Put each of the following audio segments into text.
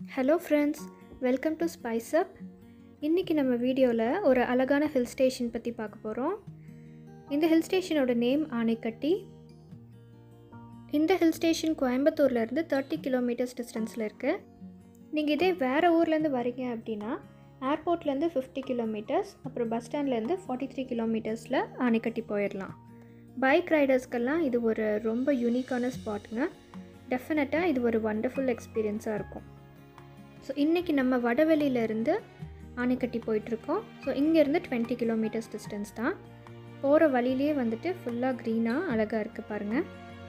hello friends welcome to Spice Up இன்றைக்கி நம்ம வீடியோவில் ஒரு அழகான ஹில் ஸ்டேஷன் பற்றி பார்க்க போகிறோம் இந்த ஹில் ஸ்டேஷனோட நேம் ஆனைக்கட்டி இந்த ஹில் ஸ்டேஷன் கோயம்புத்தூர்லேருந்து தேர்ட்டி கிலோமீட்டர்ஸ் டிஸ்டன்ஸில் இருக்குது நீங்கள் இதே வேறு ஊர்லேருந்து வரீங்க அப்படின்னா ஏர்போர்ட்லேருந்து ஃபிஃப்டி கிலோமீட்டர்ஸ் அப்புறம் பஸ் ஸ்டாண்ட்லேருந்து ஃபார்ட்டி த்ரீ கிலோமீட்டர்ஸில் ஆனைக்கட்டி போயிடலாம் பைக் ரைடர்ஸ்க்கெல்லாம் இது ஒரு ரொம்ப யூனிக்கான ஸ்பாட்டுங்க டெஃபினட்டாக இது ஒரு வண்டர்ஃபுல் எக்ஸ்பீரியன்ஸாக இருக்கும் ஸோ இன்றைக்கி நம்ம வடவெளியிலேருந்து ஆனைக்கட்டி போயிட்டுருக்கோம் ஸோ இங்கேருந்து டுவெண்ட்டி கிலோமீட்டர்ஸ் டிஸ்டன்ஸ் தான் போகிற வழியிலே வந்துட்டு ஃபுல்லாக க்ரீனாக அழகாக இருக்குது பாருங்கள்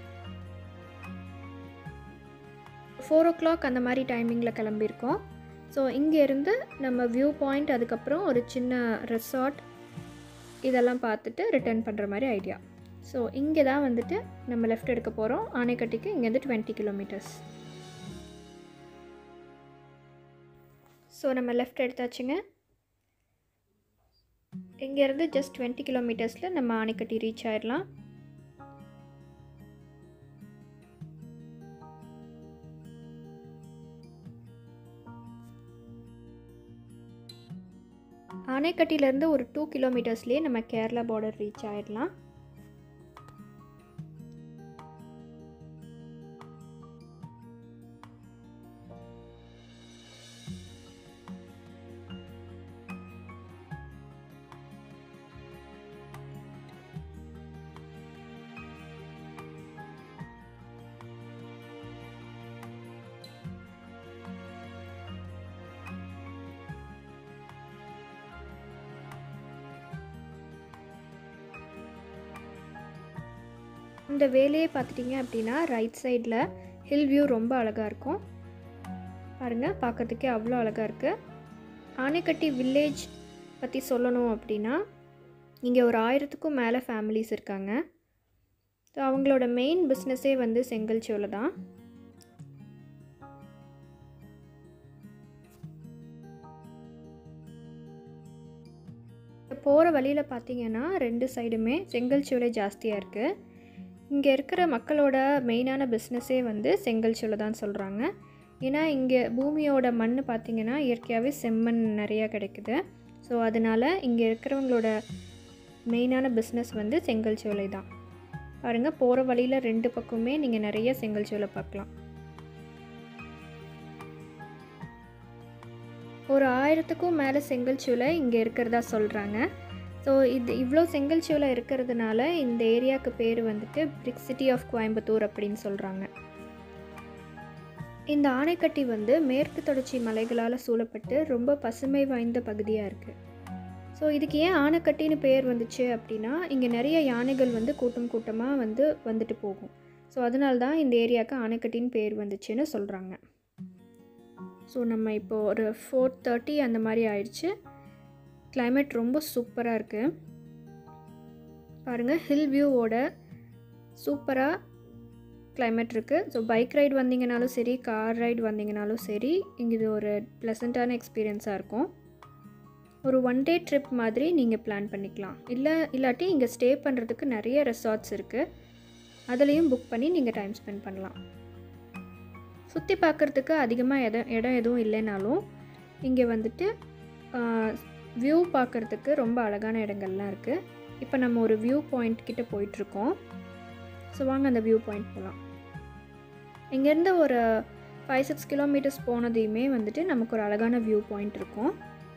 ஃபோர் ஓ கிளாக் அந்த மாதிரி டைமிங்கில் கிளம்பியிருக்கோம் ஸோ இங்கேருந்து நம்ம வியூ பாயிண்ட் அதுக்கப்புறம் ஒரு சின்ன ரெசார்ட் இதெல்லாம் பார்த்துட்டு ரிட்டர்ன் பண்ணுற மாதிரி ஐடியா ஸோ இங்கே தான் வந்துட்டு நம்ம லெஃப்ட் எடுக்க போகிறோம் ஆனைக்கட்டிக்கு இங்கேருந்து டுவெண்ட்டி கிலோமீட்டர்ஸ் ஸோ நம்ம லெஃப்ட் எடுத்தாச்சுங்க இங்கேருந்து ஜஸ்ட் டுவெண்ட்டி கிலோமீட்டர்ஸில் நம்ம ஆனைக்கட்டி ரீச் ஆயிடலாம் ஆனைக்கட்டிலேருந்து ஒரு டூ கிலோமீட்டர்ஸ்லேயே நம்ம கேரளா பார்டர் ரீச் ஆயிடலாம் இந்த வேலையை பார்த்துட்டிங்க அப்படின்னா ரைட் சைடில் ஹில் வியூ ரொம்ப அழகாக இருக்கும் பாருங்கள் பார்க்கறதுக்கே அவ்வளோ அழகாக இருக்குது ஆனைக்கட்டி வில்லேஜ் பற்றி சொல்லணும் அப்படின்னா இங்கே ஒரு ஆயிரத்துக்கும் மேலே ஃபேமிலிஸ் இருக்காங்க ஸோ அவங்களோட மெயின் பிஸ்னஸே வந்து செங்கல் சோலை தான் போகிற வழியில் பார்த்தீங்கன்னா ரெண்டு சைடுமே செங்கல் சோலை ஜாஸ்தியாக இருக்குது இங்கே இருக்கிற மக்களோட மெயினான பிஸ்னஸே வந்து செங்கல் சோலை தான் சொல்கிறாங்க ஏன்னா இங்கே பூமியோட மண் பார்த்திங்கன்னா இயற்கையாகவே செம்மண் நிறையா கிடைக்குது ஸோ அதனால் இங்கே இருக்கிறவங்களோட மெயினான பிஸ்னஸ் வந்து செங்கல் சோலை தான் பாருங்கள் போகிற வழியில் ரெண்டு பக்கமே நீங்கள் நிறைய செங்கல் சோலை பார்க்கலாம் ஒரு ஆயிரத்துக்கும் மேலே செங்கல் சோலை இங்கே இருக்கிறதா சொல்கிறாங்க ஸோ இது இவ்வளோ செங்கல் சோலை இருக்கிறதுனால இந்த ஏரியாவுக்கு பேர் வந்துட்டு பிரிக் சிட்டி ஆஃப் கோயம்புத்தூர் அப்படின்னு சொல்கிறாங்க இந்த ஆனைக்கட்டி வந்து மேற்கு தொடர்ச்சி மலைகளால் சூழப்பட்டு ரொம்ப பசுமை வாய்ந்த பகுதியாக இருக்குது ஸோ இதுக்கு ஏன் ஆனைக்கட்டின்னு பேர் வந்துச்சு அப்படின்னா இங்கே நிறைய யானைகள் வந்து கூட்டம் கூட்டமாக வந்து வந்துட்டு போகும் ஸோ அதனால தான் இந்த ஏரியாவுக்கு ஆனைக்கட்டின்னு பேர் வந்துச்சுன்னு சொல்கிறாங்க ஸோ நம்ம இப்போது ஒரு ஃபோர் தேர்ட்டி அந்த மாதிரி ஆயிடுச்சு கிளைமேட் ரொம்ப சூப்பராக இருக்குது பாருங்கள் ஹில் வியூவோட சூப்பராக கிளைமேட் இருக்குது ஸோ பைக் ரைடு வந்தீங்கனாலும் சரி கார் ரைடு வந்தீங்கனாலும் சரி இங்கே இது ஒரு ப்ளசண்ட்டான எக்ஸ்பீரியன்ஸாக இருக்கும் ஒரு ஒன் டே ட்ரிப் மாதிரி நீங்கள் பிளான் பண்ணிக்கலாம் இல்லை இல்லாட்டி இங்கே ஸ்டே பண்ணுறதுக்கு நிறைய ரெசார்ட்ஸ் இருக்குது அதுலேயும் புக் பண்ணி நீங்கள் டைம் ஸ்பெண்ட் பண்ணலாம் சுற்றி பார்க்குறதுக்கு அதிகமாக இடம் இடம் எதுவும் இல்லைனாலும் இங்கே வந்துட்டு வியூ பார்க்குறதுக்கு ரொம்ப அழகான இடங்கள்லாம் இருக்குது இப்போ நம்ம ஒரு வியூ பாயிண்ட் கிட்ட போயிட்டுருக்கோம் ஸோ வாங்க அந்த வியூ பாயிண்ட் போகலாம் இங்கேருந்து ஒரு ஃபைவ் சிக்ஸ் கிலோமீட்டர்ஸ் போனதையுமே வந்துட்டு நமக்கு ஒரு அழகான வியூ பாயிண்ட் இருக்கும்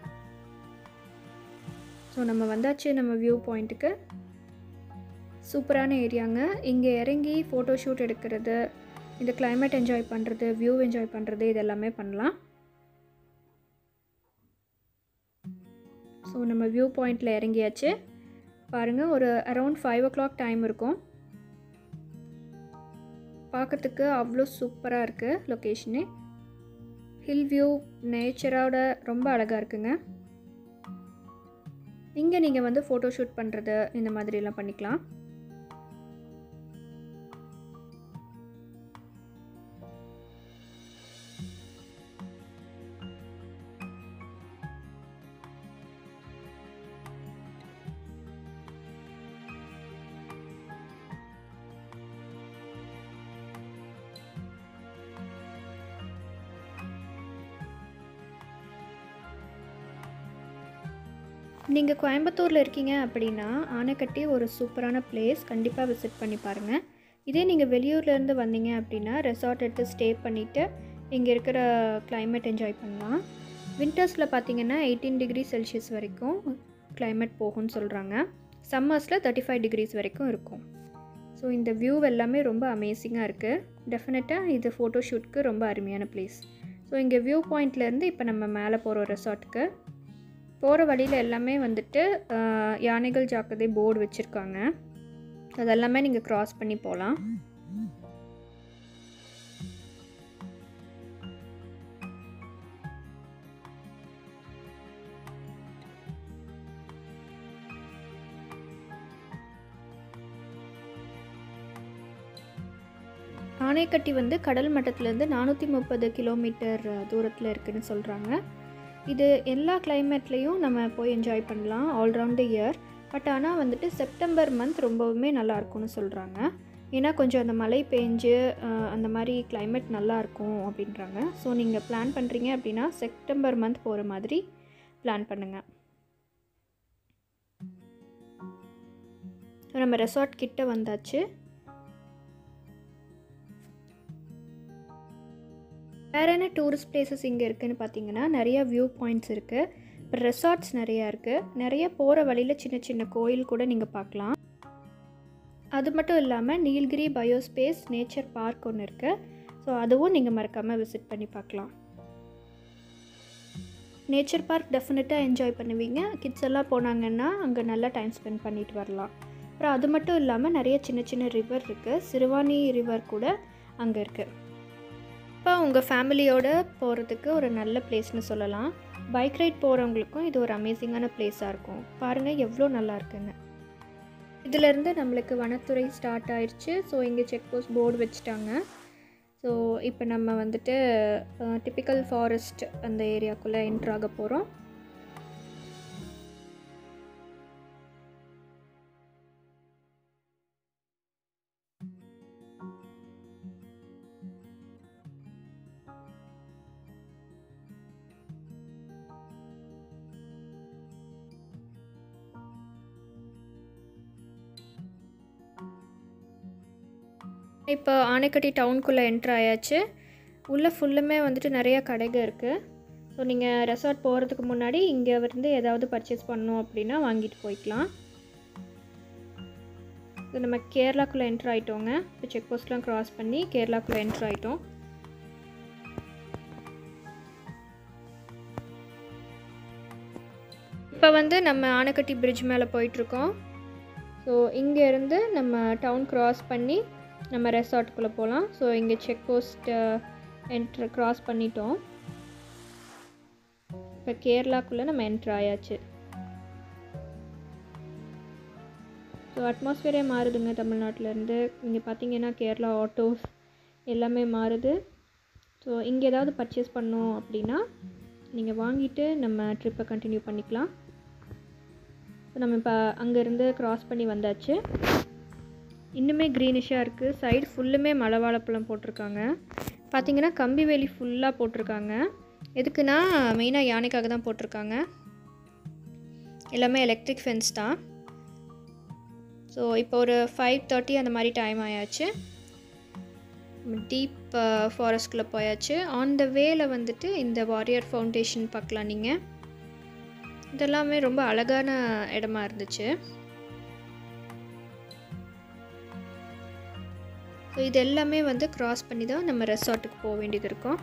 ஸோ நம்ம வந்தாச்சு நம்ம வியூ பாயிண்ட்டுக்கு சூப்பரான ஏரியாங்க இங்கே இறங்கி ஃபோட்டோ ஷூட் எடுக்கிறது இந்த கிளைமேட் என்ஜாய் பண்ணுறது வியூ என்ஜாய் பண்ணுறது இது எல்லாமே பண்ணலாம் ஸோ நம்ம வியூ பாயிண்டில் இறங்கியாச்சு பாருங்கள் ஒரு around five o'clock time இருக்கும் பார்க்குறதுக்கு அவ்வளோ சூப்பராக இருக்குது லொக்கேஷனு ஹில் வியூ நேச்சரோட ரொம்ப அழகாக இருக்குங்க இங்கே நீங்கள் வந்து ஃபோட்டோ ஷூட் பண்ணுறது இந்த மாதிரிலாம் பண்ணிக்கலாம் நீங்கள் கோயம்புத்தூரில் இருக்கீங்க அப்படின்னா ஆனைக்கட்டி ஒரு சூப்பரான பிளேஸ் கண்டிப்பாக விசிட் பண்ணி பாருங்கள் இதே நீங்கள் வெளியூர்லேருந்து வந்தீங்க அப்படின்னா ரெசார்ட் எடுத்து ஸ்டே பண்ணிவிட்டு இங்கே இருக்கிற climate என்ஜாய் பண்ணலாம் வின்டர்ஸில் பார்த்தீங்கன்னா எயிட்டீன் டிகிரி செல்சியஸ் வரைக்கும் climate போகும்னு சொல்கிறாங்க சம்மர்ஸில் தேர்ட்டி ஃபைவ் டிகிரிஸ் வரைக்கும் இருக்கும் ஸோ இந்த வியூ எல்லாமே ரொம்ப அமேசிங்காக இருக்குது டெஃபினட்டாக இது ஃபோட்டோஷூட்க்கு ரொம்ப அருமையான பிளேஸ் ஸோ இங்கே வியூ பாயிண்ட்லேருந்து இப்போ நம்ம மேலே போகிறோம் ரெசார்ட்டுக்கு போகிற வழியில் எல்லாமே வந்துட்டு ஆஹ், யானைகள் ஜாக்கிரதை போர்டு வச்சுருக்காங்க அதெல்லாமே நீங்கள் க்ராஸ் பண்ணி போகலாம் ஆனைக்கட்டி வந்து கடல் மட்டத்துலேருந்து நானூற்றி முப்பது கிலோமீட்டர் தூரத்தில் இருக்குன்னு சொல்கிறாங்க இது எல்லா கிளைமேட்லேயும் நம்ம போய் என்ஜாய் பண்ணலாம் ஆல்ரவுண்ட் த இயர் பட் ஆனால் வந்துட்டு செப்டம்பர் மந்த் ரொம்பவுமே நல்லா இருக்கும்னு சொல்கிறாங்க ஏன்னா கொஞ்சம் அந்த மழை பெஞ்சு அஹ், அந்த மாதிரி climate நல்லா இருக்கும் அப்படின்றாங்க ஸோ நீங்கள் பிளான் பண்ணுறீங்க அப்படின்னா செப்டம்பர் மந்த் போகிற மாதிரி பிளான் பண்ணுங்கள் நம்ம ரெசார்ட் கிட்ட வந்தாச்சு வேறு என்ன டூரிஸ்ட் பிளேசஸ் இங்கே இருக்குன்னு பார்த்தீங்கன்னா நிறைய வியூ பாயிண்ட்ஸ் இருக்குது இப்போ ரெசார்ட்ஸ் நிறையா இருக்குது நிறைய போகிற வழியில் சின்ன சின்ன கோயில் கூட நீங்கள் பார்க்கலாம் அது மட்டும் இல்லாமல் நீல்கிரி பயோஸ்பேஸ் நேச்சர் பார்க் ஒன்று இருக்குது ஸோ அதுவும் நீங்கள் மறக்காமல் விசிட் பண்ணி பார்க்கலாம் நேச்சர் பார்க் டெஃபினட்டாக என்ஜாய் பண்ணுவீங்க கிட்ஸ் எல்லாம் போனாங்கன்னா அங்கே நல்லா டைம் ஸ்பெண்ட் பண்ணிட்டு வரலாம் அப்புறம் அது மட்டும் இல்லாமல் நிறைய சின்ன சின்ன ரிவர் இருக்குது சிறுவாணி ரிவர் கூட அங்கே இருக்குது இப்போ உங்கள் ஃபேமிலியோட போகிறதுக்கு ஒரு நல்ல பிளேஸ்னு சொல்லலாம் பைக் ரைட் போகிறவங்களுக்கும் இது ஒரு அமேசிங்கான பிளேஸாக இருக்கும் பாருங்கள் எவ்வளோ நல்லா இருக்குன்னு இதிலேருந்து நம்மளுக்கு வனத்துறை ஸ்டார்ட் ஆயிடுச்சு ஸோ இங்கே செக் போஸ்ட் போர்டு வச்சுட்டாங்க ஸோ இப்போ நம்ம வந்துட்டு டிப்பிக்கல் ஃபாரஸ்ட் அந்த ஏரியாக்குள்ளே என்ட்ரு ஆக போகிறோம் இப்போ ஆனைக்கட்டி டவுனுக்குள்ளே என்ட்ரு ஆயாச்சு உள்ளே ஃபுல்லுமே வந்துட்டு நிறைய கடைகள் இருக்குது ஸோ நீங்கள் ரெசார்ட் போகிறதுக்கு முன்னாடி இங்கே வந்து ஏதாவது பர்ச்சேஸ் பண்ணணும் அப்படின்னா வாங்கிட்டு போய்க்கலாம் இது நம்ம கேரளாக்குள்ளே என்ட்ரு ஆகிட்டோங்க இப்போ செக் போஸ்ட்லாம் க்ராஸ் பண்ணி கேரளாக்குள்ளே என்ட்ரு ஆகிட்டோம் இப்போ வந்து நம்ம ஆனைக்கட்டி பிரிட்ஜ் மேலே போயிட்டுருக்கோம் ஸோ இங்கேருந்து நம்ம டவுன் க்ராஸ் பண்ணி நம்ம ரெசார்ட்டுக்குள்ளே போகலாம் ஸோ இங்கே செக் போஸ்ட் என்ட்ரு க்ராஸ் பண்ணிட்டோம் இப்போ கேரளாக்குள்ளே நம்ம என்ட்ரு ஆயாச்சு ஸோ அட்மாஸ்பியரே மாறுதுங்க தமிழ்நாட்டிலேருந்து இங்கே பார்த்தீங்கன்னா கேரளா ஆட்டோஸ் எல்லாமே மாறுது ஸோ இங்கே ஏதாவது பர்ச்சேஸ் பண்ணோம் அப்படின்னா நீங்கள் வாங்கிட்டு நம்ம ட்ரிப்பை கண்டினியூ பண்ணிக்கலாம் ஸோ நம்ம இப்போ அங்கேருந்து க்ராஸ் பண்ணி வந்தாச்சு இன்னுமே க்ரீனிஷாக இருக்குது சைடு ஃபுல்லுமே மலை வாழைப்பழம் போட்டிருக்காங்க பார்த்தீங்கன்னா கம்பி வேலி ஃபுல்லாக போட்டிருக்காங்க எதுக்குன்னா மெயினாக யானைக்காக தான் போட்டிருக்காங்க எல்லாமே எலக்ட்ரிக் ஃபென்ஸ் தான் ஸோ இப்போ ஒரு ஃபைவ் தேர்ட்டி அந்த மாதிரி டைம் ஆயாச்சு டீப் ஃபாரஸ்ட்குள்ளே போயாச்சு ஆன் த வேல வந்துட்டு இந்த வாரியர் ஃபவுண்டேஷன் பார்க்கலாம் நீங்கள் இதெல்லாமே ரொம்ப அழகான இடமா இருந்துச்சு ஸோ இது எல்லாமே வந்து கிராஸ் பண்ணி தான் நம்ம ரெசார்ட்டுக்கு போக வேண்டியது இருக்கும்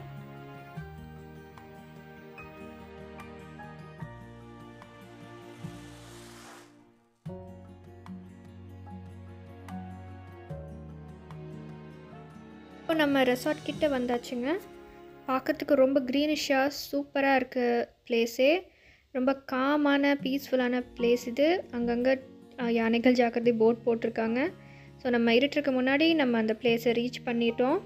இப்போ நம்ம ரெசார்ட் கிட்ட வந்தாச்சுங்க பார்க்கறதுக்கு ரொம்ப க்ரீனிஷாக சூப்பராக இருக்க பிளேஸே ரொம்ப காமான பீஸ்ஃபுல்லான பிளேஸ் இது அங்கங்கே அஹ், யானைகள் ஜாக்கிரதை போட் போட்டிருக்காங்க ஸோ நம்ம இருட்டுக்கு முன்னாடி நம்ம அந்த பிளேஸை ரீச் பண்ணிட்டோம்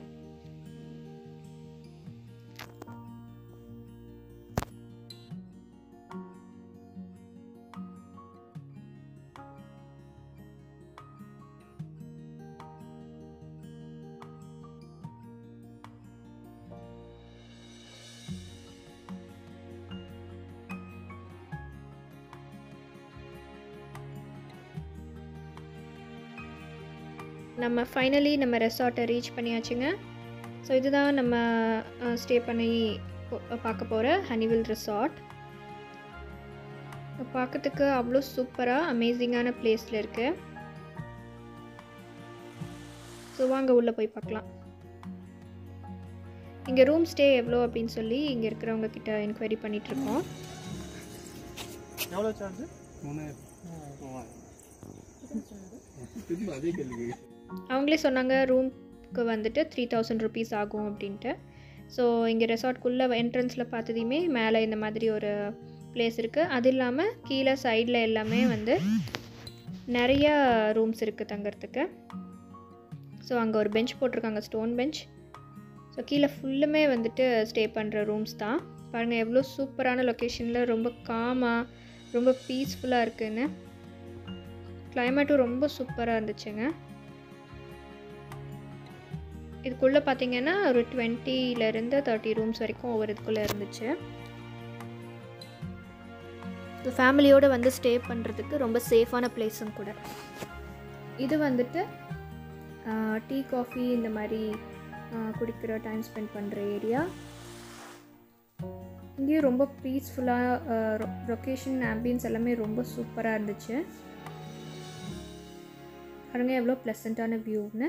நம்ம ஃபைனலி நம்ம ரெசார்ட்டை ரீச் பண்ணியாச்சுங்க ஸோ இதுதான் நம்ம ஸ்டே பண்ணி போ- பார்க்க போகிற ஹனிவில் ரெசார்ட் பார்க்கறதுக்கு அவ்வளோ சூப்பராக அமேசிங்கான பிளேஸில் இருக்கு ஸோ வாங்க உள்ளே போய் பார்க்கலாம் இங்கே ரூம் ஸ்டே எவ்வளோ அப்படின்னு சொல்லி இங்கே இருக்கிறவங்க கிட்ட என்கொயரி பண்ணிகிட்ருக்கோம் எவ்வளோ சார்ஜ் திரும்ப அதே கேள்வி அவங்களே சொன்னாங்க ரூம்க்கு வந்துட்டு த்ரீ தௌசண்ட் ருபீஸ் ஆகும் அப்படின்ட்டு ஸோ இங்கே ரெசார்ட்குள்ளே என்ட்ரன்ஸில் பார்த்ததையுமே மேலே இந்த மாதிரி ஒரு பிளேஸ் இருக்குது அது இல்லாமல் கீழே சைடில் எல்லாமே வந்து நிறைய ரூம்ஸ் இருக்குது தங்கறதுக்கு ஸோ அங்கே ஒரு பெஞ்ச் போட்டிருக்காங்க ஸ்டோன் பெஞ்ச் ஸோ கீழே ஃபுல்லுமே வந்துட்டு ஸ்டே பண்ணுற ரூம்ஸ் தான் பாருங்கள் எவ்வளோ சூப்பரான லொக்கேஷனில் ரொம்ப காமாக ரொம்ப பீஸ்ஃபுல்லாக இருக்குன்னு கிளைமேட்டும் ரொம்ப சூப்பராக இருந்துச்சுங்க இதுக்குள்ளே பார்த்தீங்கன்னா ஒரு டுவெண்ட்டிலேருந்து தேர்ட்டி ரூம்ஸ் வரைக்கும் ஒவ்வொரு இதுக்குள்ளே இருந்துச்சு ஃபேமிலியோடு வந்து ஸ்டே பண்ணுறதுக்கு ரொம்ப சேஃபான பிளேஸும் கூட இது வந்துட்டு டீ காஃபி இந்த மாதிரி ஆஹ், குடிக்கிற டைம் ஸ்பெண்ட் பண்ணுற ஏரியா இங்கேயும் ரொம்ப பீஸ்ஃபுல்லாக லொக்கேஷன் ஆம்பியன்ஸ் எல்லாமே ரொம்ப சூப்பராக இருந்துச்சு பாருங்க எவ்வளோ ப்ளசண்ட்டான வியூன்னு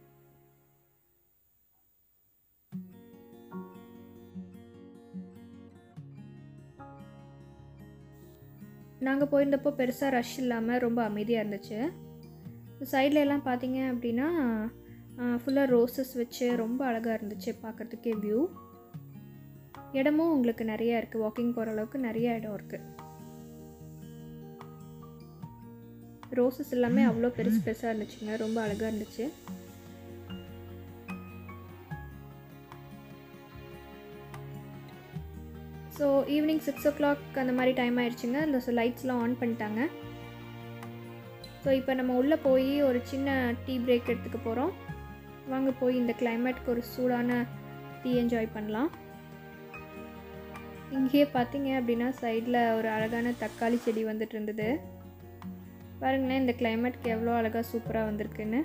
நாங்கள் போயிருந்தப்போ பெருசாக ரஷ் இல்லாமல் ரொம்ப அமைதியாக இருந்துச்சு சைடில் எல்லாம் பார்த்தீங்க அப்படின்னா ஃபுல்லாக ரோசஸ் வச்சு ரொம்ப அழகாக இருந்துச்சு பார்க்குறதுக்கே வியூ இடமும் உங்களுக்கு நிறையா இருக்குது வாக்கிங் போகிற அளவுக்கு நிறைய இடம் இருக்குது ரோசஸ் எல்லாமே அவ்வளோ பெருசு பெருசாக இருந்துச்சுங்க ரொம்ப அழகாக இருந்துச்சு so evening six o'clock அந்த மாதிரி டைம் ஆயிடுச்சுங்க அந்த லைட்ஸ்லாம் ஆன் பண்ணிட்டாங்க ஸோ இப்போ நம்ம உள்ளே போய் ஒரு சின்ன டீ பிரேக் எடுத்துக்க போகிறோம் வாங்க போய் இந்த கிளைமேட்க்கு ஒரு சூடான டீ என்ஜாய் பண்ணலாம் இங்கேயே பார்த்தீங்க அப்படின்னா சைடில் ஒரு அழகான தக்காளி செடி வந்துட்டு இருந்தது பாருங்களேன் இந்த கிளைமேட்க்கு எவ்வளோ அழகாக சூப்பராக வந்திருக்குன்னு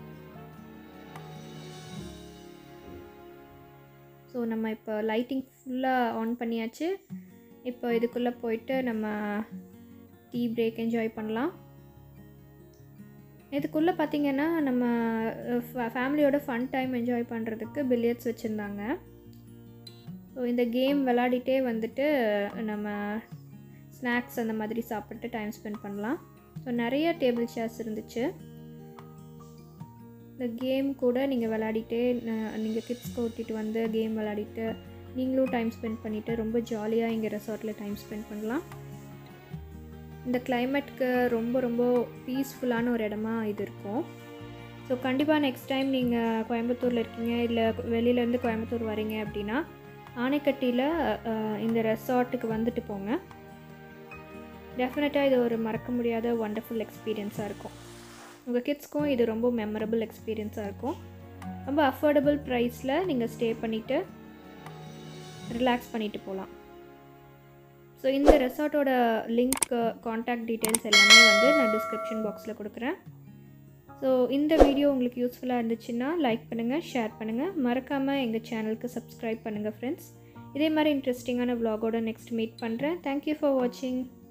ஸோ நம்ம இப்போ லைட்டிங் ஃபுல்லாக ஆன் பண்ணியாச்சு இப்போ இதுக்குள்ளே போயிட்டு நம்ம டீ பிரேக் என்ஜாய் பண்ணலாம் இதுக்குள்ளே பார்த்தீங்கன்னா நம்ம ஃபேமிலியோட ஃபன் டைம் என்ஜாய் பண்ணுறதுக்கு பில்லியர்ட்ஸ் வச்சுருந்தாங்க ஸோ இந்த கேம் விளாடிட்டே வந்துட்டு நம்ம ஸ்நாக்ஸ் அந்த மாதிரி சாப்பிட்டு டைம் ஸ்பெண்ட் பண்ணலாம் ஸோ நிறைய டேபிள் சேர்ஸ் இருந்துச்சு இந்த கேம் கூட நீங்கள் விளையாடிட்டே நீங்கள் கிட்ஸ்க்கு ஓட்டிட்டு வந்து கேம் விளையாடிட்டு நீங்களும் டைம் ஸ்பெண்ட் பண்ணிவிட்டு ரொம்ப ஜாலியாக இங்கே ரெசார்ட்டில் டைம் ஸ்பெண்ட் பண்ணலாம் இந்த கிளைமேட்க்கு ரொம்ப ரொம்ப பீஸ்ஃபுல்லான ஒரு இடமா இது இருக்கும் ஸோ கண்டிப்பாக நெக்ஸ்ட் டைம் நீங்கள் கோயம்புத்தூரில் இருக்கீங்க இல்லை வெளியிலேருந்து கோயம்புத்தூர் வரீங்க அப்படின்னா ஆனைக்கட்டியில் அஹ், இந்த ரெசார்ட்டுக்கு வந்துட்டு போங்க டெஃபினட்டாக இது ஒரு மறக்க முடியாத ஒண்டர்ஃபுல் எக்ஸ்பீரியன்ஸாக இருக்கும் உங்கள் கிட்ஸ்க்கும் இது ரொம்ப மெமரபிள் எக்ஸ்பீரியன்ஸாக இருக்கும் ரொம்ப அஃபோர்டபுள் ப்ரைஸில் நீங்கள் ஸ்டே பண்ணிவிட்டு ரிலாக்ஸ் பண்ணிட்டு போகலாம் ஸோ இந்த ரெசார்ட்டோட லிங்க் காண்டாக்ட் டீட்டெயில்ஸ் எல்லாமே வந்து நான் டிஸ்கிரிப்ஷன் பாக்ஸில் கொடுக்குறேன் ஸோ இந்த வீடியோ உங்களுக்கு யூஸ்ஃபுல்லாக இருந்துச்சுன்னா லைக் பண்ணுங்கள் ஷேர் பண்ணுங்கள் மறக்காமல் எங்கள் சேனலுக்கு சப்ஸ்கிரைப் பண்ணுங்கள் ஃப்ரெண்ட்ஸ் இதே மாதிரி இன்ட்ரெஸ்டிங்கான vlog-ஓட நெக்ஸ்ட் மீட் பண்ணுறேன் தேங்க்யூ ஃபார் வாட்சிங்